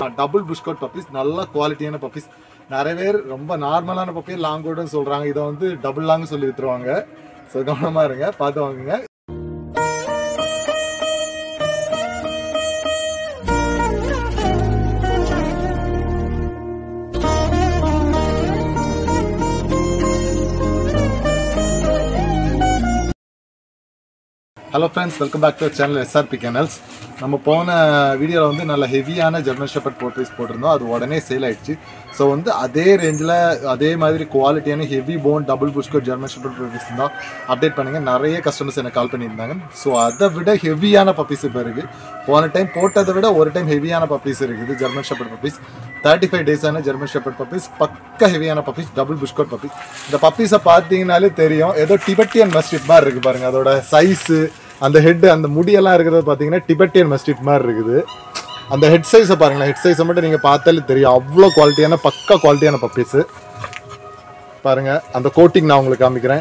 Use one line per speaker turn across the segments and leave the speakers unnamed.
தான் double plush coat puppies நல்ல குவாலிட்டியான பப்பீஸ் நிறைய பேர் ரொம்ப நார்மலான பப்பியை லாங் கோட்னு சொல்றாங்க இதை வந்து டபுள் லாங் சொல்லி வித்துருவாங்க ஸோ கவனமா இருங்க பார்த்து வாங்குங்க hello friends welcome back to channel SRP kennels நம்ம போன வீடியோவில் வந்து நல்ல ஹெவியான ஜெர்மன் ஷெப்பர்ட் போர்ட்ரேஸ் போட்டிருந்தோம் அது உடனே சேல் ஆயிடுச்சு ஸோ வந்து அதே ரேஞ்சில் அதே மாதிரி குவாலிட்டியான heavy bone double plush coat German shepherd போர்ட்ரேஸ் தான் அப்டேட் பண்ணுங்க நிறைய கஸ்டமர்ஸ் எனக்கு கால் பண்ணியிருந்தாங்க ஸோ அதை விட ஹெவியான பப்பீஸ் இப்போ இருக்குது போன டைம் போட்டதை விட ஒரு டைம் ஹெவியான பப்பீஸ் இருக்குது German shepherd puppies thirty five டேஸான ஜெர்மன் ஷெப்பர்ட் பப்பீஸ் பக்க ஹெவியான பப்பீஸ் டபுள் புஷ்கோட் பப்பீஸ் இந்த பப்பீஸை பார்த்தீங்கனாலே தெரியும் ஏதோ டிபெட்டியன் மஸ்டிப் மாதிரி இருக்குது பாருங்க அதோட சைஸு அந்த ஹெட் அந்த முடியெல்லாம் இருக்கிறது பார்த்தீங்கன்னா டிபெட்டியன் மஸ்டிப் மாதிரி இருக்குது அந்த ஹெட் சைஸை பாருங்களேன் ஹெட் சைஸை மட்டும் நீங்கள் பார்த்தாலே தெரியும் அவ்வளோ குவாலிட்டியான பக்கா குவாலிட்டியான பப்பீஸு பாருங்க அந்த கோட்டிங் நான் உங்களுக்கு காமிக்கிறேன்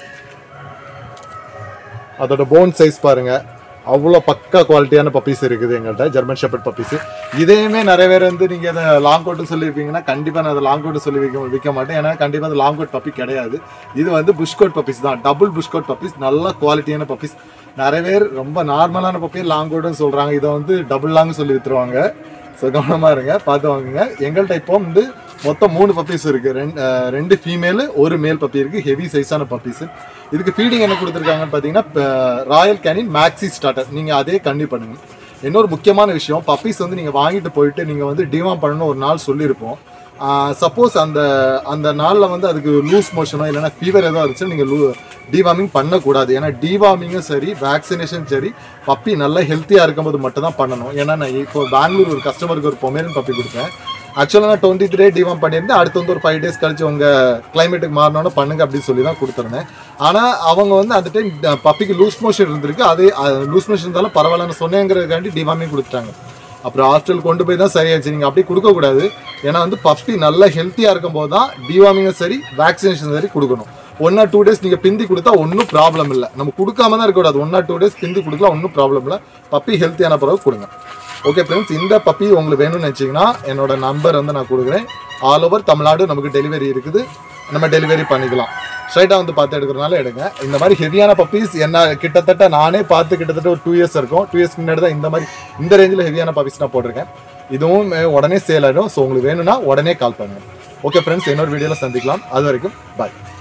அதோட போன் சைஸ் பாருங்க அவ்வளோ பக்கா குவாலிட்டியான பப்பீஸ் இருக்குது எங்கள்கிட்ட ஜெர்மன் ஷெப்பர்ட் பப்பீஸ் இதையுமே நிறைய பேர் வந்து நீங்கள் அதை லாங் கோட்டு சொல்லியிருப்பீங்கன்னா கண்டிப்பாக நான் அதை லாங் கோட்டு சொல்லி விற்க விற்க மாட்டேன் ஏன்னா கண்டிப்பாக அது லாங் கோட் பப்பி கிடையாது இது வந்து புஷ்கோட் பப்பீஸ் தான் டபுள் புஷ்கோட் பப்பீஸ் நல்ல குவாலிட்டியான பப்பீஸ் நிறைய பேர் ரொம்ப நார்மலான பப்பியை லாங் கோட்டுன்னு சொல்கிறாங்க இதை வந்து டபுள் லாங் சொல்லி விற்றுருவாங்க ஸோ கவனமாக இருங்க பார்த்து வாங்குங்க எங்கள்கிட்ட இப்போ வந்து மொத்தம் மூணு பப்பீஸ் இருக்குது ரெண்டு ரெண்டு ஃபீமேலு ஒரு மேல் பப்பி இருக்குது ஹெவி சைஸான பப்பீஸ் இதுக்கு ஃபீடிங் என்ன கொடுத்துருக்காங்கன்னு பார்த்தீங்கன்னா ராயல் கேனின் மேக்ஸி ஸ்டார்டர் நீங்கள் அதே கண்டினியூ பண்ணுங்க இன்னொரு முக்கியமான விஷயம் பப்பீஸ் வந்து நீங்கள் வாங்கிட்டு போயிட்டு நீங்கள் வந்து டிவாம் பண்ணணும் ஒரு நாள் சொல்லியிருப்போம் சப்போஸ் அந்த அந்த நாளில் வந்து அதுக்கு லூஸ் மோஷனோ இல்லைன்னா ஃபீவர் ஏதோ இருந்துச்சு நீங்கள் லூ டிவார்மிங் பண்ணக்கூடாது ஏன்னா டிவார்மிங்கும் சரி வேக்சினேஷன் சரி பப்பி நல்லா ஹெல்த்தியாக இருக்கும்போது மட்டும் தான் பண்ணணும் ஏன்னா நான் இப்போ பெங்களூர் ஒரு கஸ்டமருக்கு ஒரு பொமேரியன் பப்பி கொடுத்தேன் ஆக்சுவலாக நான் டுவெண்ட்டி த்ரீ டிவாம் பண்ணியிருந்தேன் அடுத்து வந்து ஒரு ஃபைவ் டேஸ் கழிச்சு உங்கள் கிளைமேட்டுக்கு மாறினோன்னு பண்ணுங்க அப்படின்னு சொல்லி தான் கொடுத்துருந்தேன் ஆனால் அவங்க வந்து அந்த டைம் பப்பிக்கு லூஸ் மோஷன் இருந்திருக்கு அதே லூஸ் மோஷன் இருந்தாலும் பரவாயில்லன்னு சொன்னேங்கிறதுக்காண்டி டிவார்மிங் கொடுத்துட்டாங்க அப்புறம் ஹாஸ்டல் கொண்டு போய் தான் சரியாச்சு நீங்கள் அப்படி கொடுக்கக்கூடாது ஏன்னா வந்து பப்பி நல்லா ஹெல்த்தியாக இருக்கும்போது தான் டிவார்மிங்கும் சரி வேக்சினேஷன் சரி கொடுக்கணும் ஒன் ஆர் டூ டேஸ் நீங்கள் பிந்தி கொடுத்தா ஒன்றும் ப்ராப்ளம் இல்லை நம்ம கொடுக்காம தான் இருக்கக்கூடாது ஒன் ஆர் டூ டேஸ் பிந்தி கொடுக்கலாம் ஒன்றும் ப்ராப்ளம் இல்லை பப்பி ஹெல்த்தியான பிறகு கொடுங்க ஓகே ஃப்ரெண்ட்ஸ் இந்த பப்பி உங்களுக்கு வேணும்னு நினச்சிங்கன்னா என்னோட நம்பர் வந்து நான் கொடுக்குறேன் ஆல் ஓவர் தமிழ்நாடு நமக்கு டெலிவரி இருக்குது நம்ம டெலிவரி பண்ணிக்கலாம் ஸ்ட்ரைட்டாக வந்து பார்த்து எடுக்கிறனால எடுங்க இந்த மாதிரி ஹெவியான பப்பீஸ் என்ன கிட்டத்தட்ட நானே பார்த்து கிட்டத்தட்ட ஒரு டூ இயர்ஸ் இருக்கும் டூ இயர்ஸ் முன்னாடி தான் இந்த மாதிரி இந்த ரேஞ்சில் ஹெவியான பப்பீஸ் நான் போட்டிருக்கேன் இதுவும் உடனே சேல் ஆகிடும் ஸோ உங்களுக்கு வேணும்னா உடனே கால் பண்ணுங்க ஓகே ஃப்ரெண்ட்ஸ் இன்னொரு வீடியோவில் சந்திக்கலாம் அது வரைக்கும் பாய்